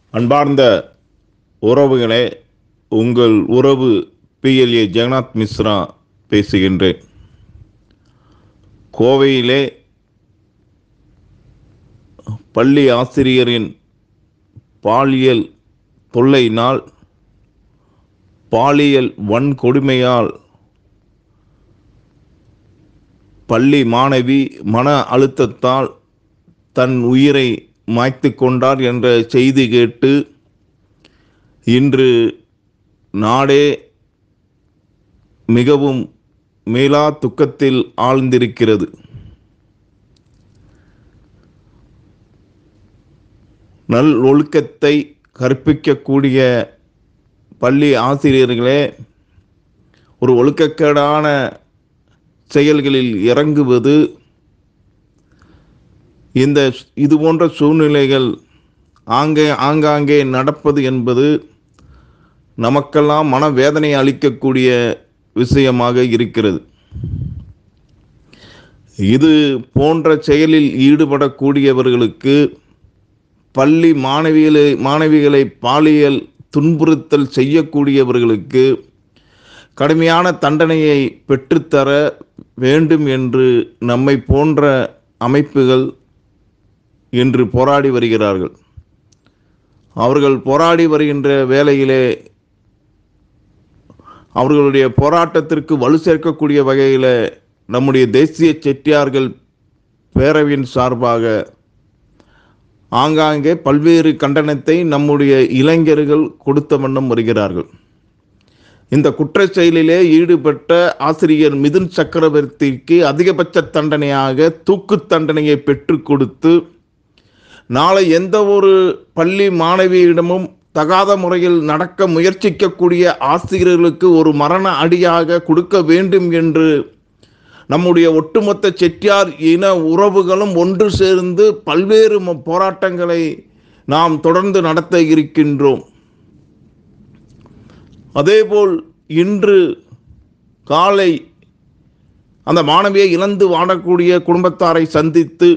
அன்பார்ந்த உறவுகளே உங்கள் உறவு பிஎல்ஏ ஜெகநாத் மிஸ்ரா பேசுகின்றேன் கோவையிலே பள்ளி ஆசிரியரின் பாலியல் தொல்லையினால் பாலியல் வன்கொடுமையால் பள்ளி மாணவி மன அழுத்தத்தால் தன் உயிரை மாய்த்து கொண்டார் என்ற செய்தி கேட்டு இன்று நாடே மிகவும் மேலா துக்கத்தில் ஆழ்ந்திருக்கிறது நல் ஒழுக்கத்தை கற்பிக்கக்கூடிய பள்ளி ஆசிரியர்களே ஒரு ஒழுக்கக்கேடான செயல்களில் இறங்குவது இந்த இது போன்ற சூழ்நிலைகள் ஆங்கே ஆங்காங்கே நடப்பது என்பது நமக்கெல்லாம் மனவேதனை அளிக்கக்கூடிய விஷயமாக இருக்கிறது இது போன்ற செயலில் ஈடுபடக்கூடியவர்களுக்கு பள்ளி மாணவிகளை மாணவிகளை பாலியல் துன்புறுத்தல் செய்யக்கூடியவர்களுக்கு கடுமையான தண்டனையை பெற்றுத்தர வேண்டும் என்று நம்மை போன்ற அமைப்புகள் இன்று போராடி வருகிறார்கள் அவர்கள் போராடி வருகின்ற வேளையிலே அவர்களுடைய போராட்டத்திற்கு வலு சேர்க்கக்கூடிய வகையில் நம்முடைய தேசிய செட்டியார்கள் பேரவையின் சார்பாக ஆங்காங்கே பல்வேறு கண்டனத்தை நம்முடைய இளைஞர்கள் கொடுத்த வண்ணம் வருகிறார்கள் இந்த குற்றச் செயலிலே ஈடுபட்ட ஆசிரியர் மிதுன் சக்கரவர்த்திக்கு அதிகபட்ச தண்டனையாக தூக்கு தண்டனையை பெற்றுக் கொடுத்து நாளை எந்த ஒரு பள்ளி மாணவியிடமும் தகாத முறையில் நடக்க முயற்சிக்கக்கூடிய ஆசிரியர்களுக்கு ஒரு மரண அடியாக கொடுக்க வேண்டும் என்று நம்முடைய ஒட்டுமொத்த செட்டியார் இன உறவுகளும் ஒன்று சேர்ந்து பல்வேறு ம- போராட்டங்களை நாம் தொடர்ந்து நடத்த இருக்கின்றோம் அதேபோல் இன்று காலை அந்த மாணவியை இழந்து வாழக்கூடிய குடும்பத்தாரை சந்தித்து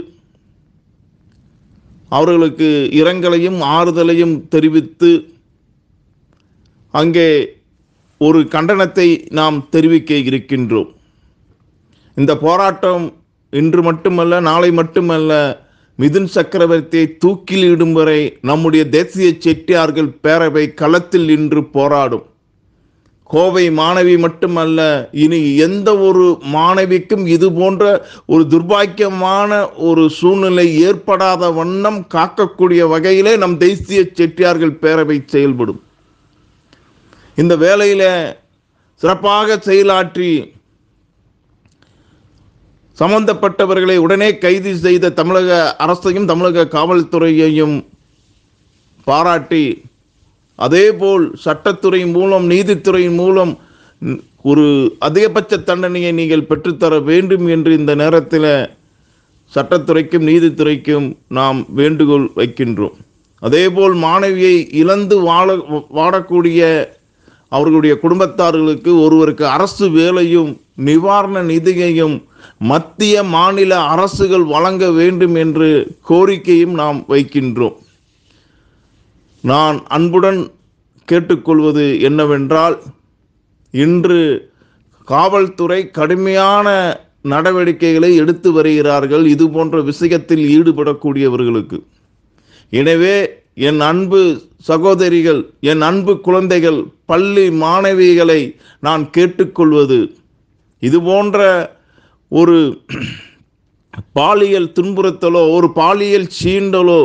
அவர்களுக்கு இரங்கலையும் ஆறுதலையும் தெரிவித்து அங்கே ஒரு கண்டனத்தை நாம் தெரிவிக்க இருக்கின்றோம் இந்த போராட்டம் இன்று மட்டுமல்ல நாளை மட்டுமல்ல மிதுன் சக்கரவர்த்தியை தூக்கிலிடும் வரை நம்முடைய தேசிய செட்டியார்கள் பேரவை களத்தில் நின்று போராடும் கோவை மாணவி மட்டுமல்ல இனி எந்த ஒரு மாணவிக்கும் இது போன்ற ஒரு துர்பாக்கியமான ஒரு சூழ்நிலை ஏற்படாத வண்ணம் காக்கக்கூடிய வகையிலே நம் தேசிய செட்டியார்கள் பேரவை செயல்படும் இந்த வேளையில சிறப்பாக செயலாற்றி சம்பந்தப்பட்டவர்களை உடனே கைது செய்த தமிழக அரசையும் தமிழக காவல்துறையையும் பாராட்டி அதேபோல் சட்டத்துறை மூலம் நீதித்துறை மூலம் ம், ஒரு அதிகபட்ச தண்டனையை நீங்கள் பெற்றுத்தர வேண்டும் என்று இந்த நேரத்தில் சட்டத்துறைக்கும் நீதித்துறைக்கும் நாம் வேண்டுகோள் வைக்கின்றோம் அதேபோல் மாணவியை இழந்து வாழ வாடக்கூடிய அவர்களுடைய குடும்பத்தார்களுக்கு ஒருவருக்கு அரசு வேலையும் நிவாரண நிதியையும் மத்திய மாநில அரசுகள் வழங்க வேண்டும் என்று கோரிக்கையும் நாம் வைக்கின்றோம் நான் அன்புடன் கேட்டுக்கொள்வது என்னவென்றால் இன்று காவல்துறை கடுமையான நடவடிக்கைகளை எடுத்து வருகிறார்கள் இது போன்ற விஷயத்தில் ஈடுபடக்கூடியவர்களுக்கு எனவே என் அன்பு சகோதரிகள் என் அன்பு குழந்தைகள் பள்ளி மாணவிகளை நான் கேட்டுக்கொள்வது இது போன்ற ஒரு பாலியல் துன்புறுத்தலோ ஒரு பாலியல் சீண்டலோ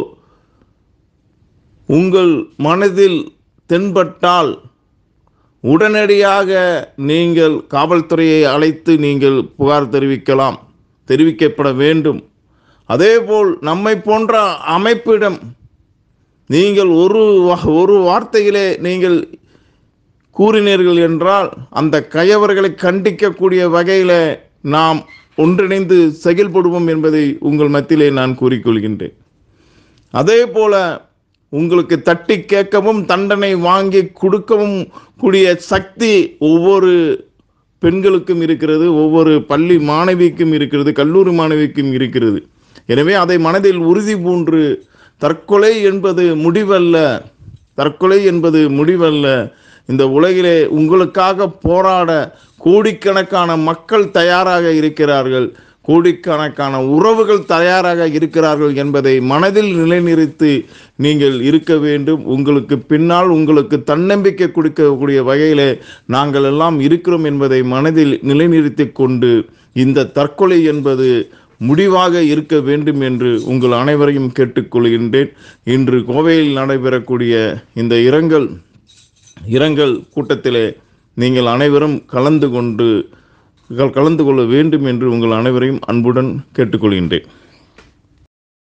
உங்கள் மனதில் தென்பட்டால் உடனடியாக நீங்கள் காவல்துறையை அழைத்து நீங்கள் புகார் தெரிவிக்கலாம் தெரிவிக்கப்பட வேண்டும் அதேபோல் நம்மை போன்ற அமைப்பிடம் நீங்கள் ஒரு வா- ஒரு வார்த்தையிலே நீங்கள் கூறினீர்கள் என்றால் அந்த கயவர்களை கண்டிக்கக்கூடிய வகையில் நாம் ஒன்றிணைந்து செயல்படுவோம் என்பதை உங்கள் மத்தியிலே நான் கூறிக்கொள்கின்றேன் அதே போல உங்களுக்கு தட்டி கேட்கவும் தண்டனை வாங்கி கொடுக்கவும் கூடிய சக்தி ஒவ்வொரு பெண்களுக்கும் இருக்கிறது ஒவ்வொரு பள்ளி மாணவிக்கும் இருக்கிறது கல்லூரி மாணவிக்கும் இருக்கிறது எனவே அதை மனதில் உறுதி பூண்டு தற்கொலை என்பது முடிவல்ல தற்கொலை என்பது முடிவல்ல இந்த உலகிலே உங்களுக்காக போராட கோடிக்கணக்கான மக்கள் தயாராக இருக்கிறார்கள் கோடிக்கணக்கான உறவுகள் தயாராக இருக்கிறார்கள் என்பதை மனதில் நிலைநிறுத்தி நீங்கள் இருக்க வேண்டும் உங்களுக்கு பின்னால் உங்களுக்கு தன்னம்பிக்கை கொடுக்கக்கூடிய வகையிலே நாங்கள் எல்லாம் இருக்கிறோம் என்பதை மனதில் நிலைநிறுத்தி கொண்டு இந்த தற்கொலை என்பது முடிவாக இருக்க வேண்டும் என்று உங்கள் அனைவரையும் கேட்டுக்கொள்கின்றேன் இன்று கோவையில் நடைபெறக்கூடிய இந்த இரங்கல் இரங்கல் கூட்டத்திலே நீங்கள் அனைவரும் கலந்து கொண்டு கலந்து கொள்ள வேண்டும் என்று உங்கள் அனைவரையும் அன்புடன் கேட்டுக்கொள்கின்றேன்